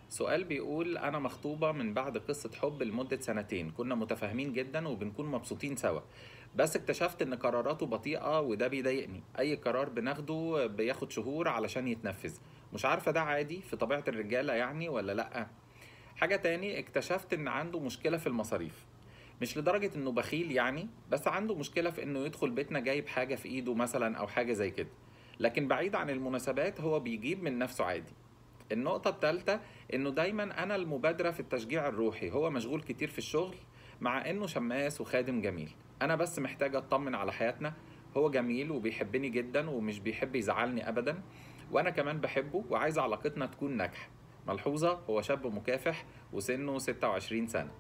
سؤال بيقول أنا مخطوبة من بعد قصة حب لمدة سنتين كنا متفاهمين جدا وبنكون مبسوطين سوا بس اكتشفت إن قراراته بطيئة وده بيضايقني أي قرار بناخده بياخد شهور علشان يتنفذ مش عارفة ده عادي في طبيعة الرجالة يعني ولا لأ حاجة تاني اكتشفت إن عنده مشكلة في المصاريف مش لدرجة إنه بخيل يعني بس عنده مشكلة في إنه يدخل بيتنا جايب حاجة في إيده مثلا أو حاجة زي كده لكن بعيد عن المناسبات هو بيجيب من نفسه عادي النقطة الثالثة إنه دايما أنا المبادرة في التشجيع الروحي هو مشغول كتير في الشغل مع إنه شماس وخادم جميل أنا بس محتاجة أطمن على حياتنا هو جميل وبيحبني جدا ومش بيحب يزعلني أبدا وأنا كمان بحبه وعايز علاقتنا تكون ناجحة ملحوظة هو شاب مكافح وسنه 26 سنة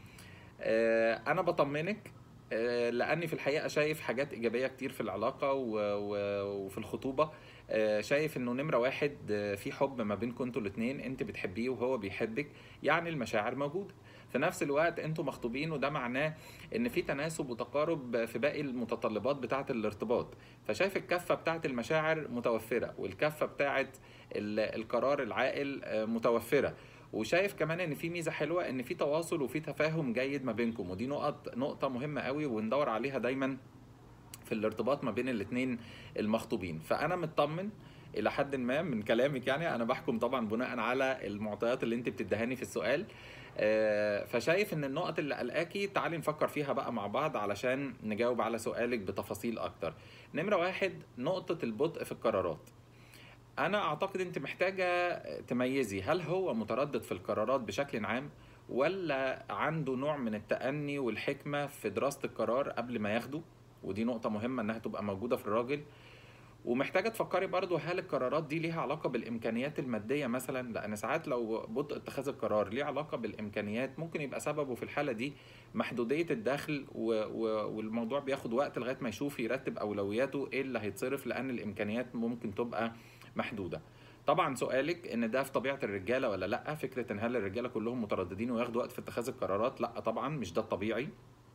آه، أنا بطمنك آه، لاني في الحقيقه شايف حاجات ايجابيه كتير في العلاقه و... و... وفي الخطوبه آه، شايف انه نمره واحد آه، في حب ما بينكم انتوا الاتنين انت بتحبيه وهو بيحبك يعني المشاعر موجوده في نفس الوقت انتوا مخطوبين وده معناه ان في تناسب وتقارب في باقي المتطلبات بتاعه الارتباط فشايف الكفه بتاعه المشاعر متوفره والكفه بتاعه ال- القرار العاقل آه، متوفره وشايف كمان ان في ميزه حلوه ان في تواصل وفي تفاهم جيد ما بينكم ودي نقط نقطه مهمه قوي وندور عليها دايما في الارتباط ما بين الاتنين المخطوبين فانا مطمن الى حد ما من كلامك يعني انا بحكم طبعا بناء على المعطيات اللي انت بتدهاني في السؤال آه، فشايف ان النقط اللي قلقاكي تعالي نفكر فيها بقى مع بعض علشان نجاوب على سؤالك بتفاصيل اكتر نمرة واحد نقطة البطء في القرارات انا اعتقد انت محتاجة تميزي هل هو متردد في القرارات بشكل عام ولا عنده نوع من التأني والحكمة في دراسة القرار قبل ما ياخده ودي نقطة مهمة انها تبقى موجودة في الراجل ومحتاجة تفكري برضو هل القرارات دي ليها علاقة بالإمكانيات المادية مثلا لأن ساعات لو بطء اتخاذ القرار ليه علاقة بالإمكانيات ممكن يبقى سببه في الحالة دي محدودية الدخل و... و... والموضوع بياخد وقت لغاية ما يشوف يرتب أولوياته إيه اللي هيتصرف لأن الإمكانيات ممكن تبقى محدودة طبعا سؤالك ان ده في طبيعه الرجاله ولا لا فكره ان هل الرجاله كلهم مترددين وياخدوا وقت في اتخاذ القرارات لا طبعا مش ده الطبيعي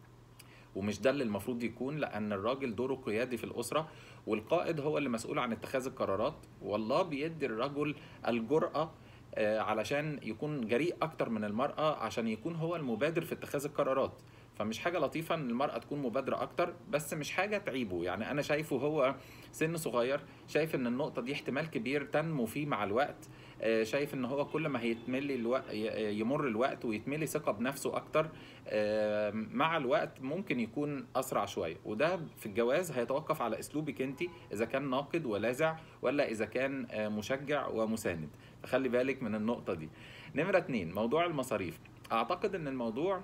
ومش ده اللي المفروض يكون لان الراجل دوره قيادي في الاسره والقائد هو اللي مسؤول عن اتخاذ القرارات والله بيدي الرجل الجرأة آه، علشان يكون جريء اكتر من المرأة عشان يكون هو المبادر في اتخاذ القرارات فمش حاجة لطيفة ان المرأة تكون مبادرة اكتر بس مش حاجة تعيبه يعني انا شايفه هو سن صغير شايف ان النقطة دي احتمال كبير تنمو فيه مع الوقت آه، شايف ان هو كل ما هيتملي الوقت يمر الوقت ويتملي ثقة بنفسه اكتر آه، مع الوقت ممكن يكون اسرع شوية وده في الجواز هيتوقف على اسلوبك انت اذا كان ناقد ولاذع ولا اذا كان آه، مشجع ومساند فخلي بالك من النقطة دي نمرة اتنين موضوع المصاريف اعتقد ان الموضوع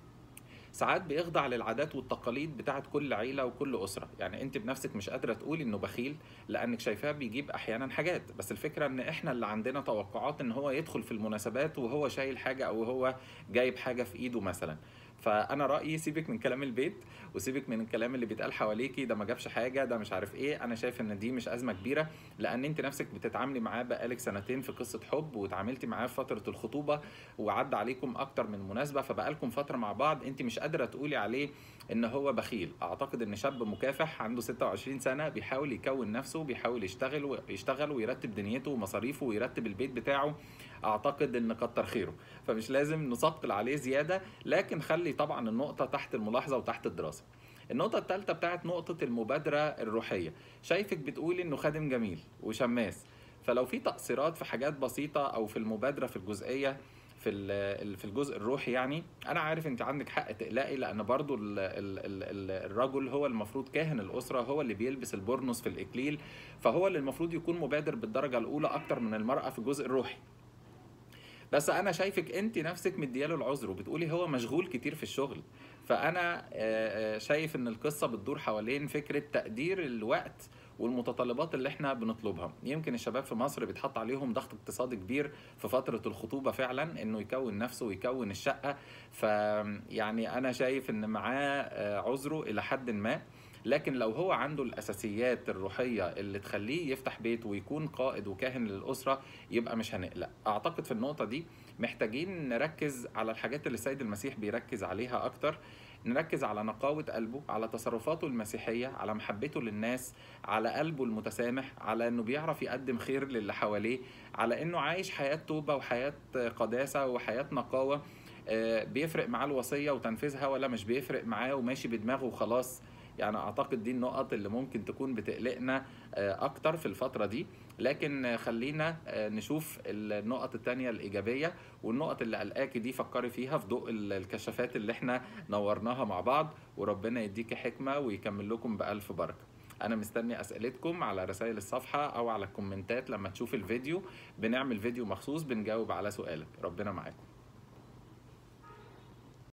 ساعات بيخضع للعادات والتقاليد بتاعت كل عيلة وكل أسرة يعني أنت بنفسك مش قادرة تقولي إنه بخيل لأنك شايفاه بيجيب أحيانا حاجات بس الفكرة إن إحنا اللي عندنا توقعات إن هو يدخل في المناسبات وهو شايل حاجة أو هو جايب حاجة في إيده مثلا فانا رايي سيبك من كلام البيت وسيبك من الكلام اللي بيتقال حواليكي ده ما جابش حاجه ده مش عارف ايه انا شايف ان دي مش ازمه كبيره لان انت نفسك بتتعاملي معاه بقالك سنتين في قصه حب وتعاملتي معاه في فتره الخطوبه وعدى عليكم اكتر من مناسبه فبقالكم فتره مع بعض انت مش قادره تقولي عليه ان هو بخيل اعتقد ان شاب مكافح عنده 26 سنه بيحاول يكون نفسه بيحاول يشتغل ويشتغل ويرتب دنيته ومصاريفه ويرتب البيت بتاعه اعتقد ان كتر خيره فمش لازم نثقل عليه زياده لكن خلي طبعا النقطه تحت الملاحظه وتحت الدراسه النقطة الثالثة بتاعت نقطة المبادرة الروحية شايفك بتقولي انه خادم جميل وشماس فلو في تقصيرات في حاجات بسيطة او في المبادرة في الجزئية في ال- في الجزء الروحي يعني انا عارف انت عندك حق تقلقي لان برضو ال ال ال ال الرجل هو المفروض كاهن الاسره هو اللي بيلبس البورنوس في الاكليل فهو اللي المفروض يكون مبادر بالدرجه الاولى اكتر من المراه في الجزء الروحي بس انا شايفك انت نفسك مدياله العذر وبتقولي هو مشغول كتير في الشغل فانا آه، آه، شايف ان القصه بتدور حوالين فكره تقدير الوقت والمتطلبات اللي احنا بنطلبها يمكن الشباب في مصر بيتحط عليهم ضغط اقتصادي كبير في فتره الخطوبه فعلا انه يكون نفسه ويكون الشقه ف يعني انا شايف ان معاه آه، عذره الى حد ما لكن لو هو عنده الاساسيات الروحيه اللي تخليه يفتح بيت ويكون قائد وكاهن للاسره يبقى مش هنقلق اعتقد في النقطه دي محتاجين نركز على الحاجات اللي السيد المسيح بيركز عليها اكتر نركز على نقاوة قلبه على تصرفاته المسيحية على محبته للناس على قلبه المتسامح على انه بيعرف يقدم خير للي حواليه على انه عايش حياة توبة وحياة قداسة وحياة نقاوة آه، بيفرق معاه الوصية وتنفيذها ولا مش بيفرق معاه وماشي بدماغه وخلاص يعني اعتقد دي النقط اللي ممكن تكون بتقلقنا آه، اكتر في الفترة دي لكن آه، خلينا آه، نشوف النقط التانية الإيجابية والنقط اللي قلقاكي دي فكري فيها في ضوء ال- الكشافات اللي احنا نورناها مع بعض وربنا يديكي حكمة ويكمل لكم بألف بركة أنا مستني أسئلتكم على رسائل الصفحة أو على الكومنتات لما تشوف الفيديو بنعمل فيديو مخصوص بنجاوب على سؤالك ربنا معاكم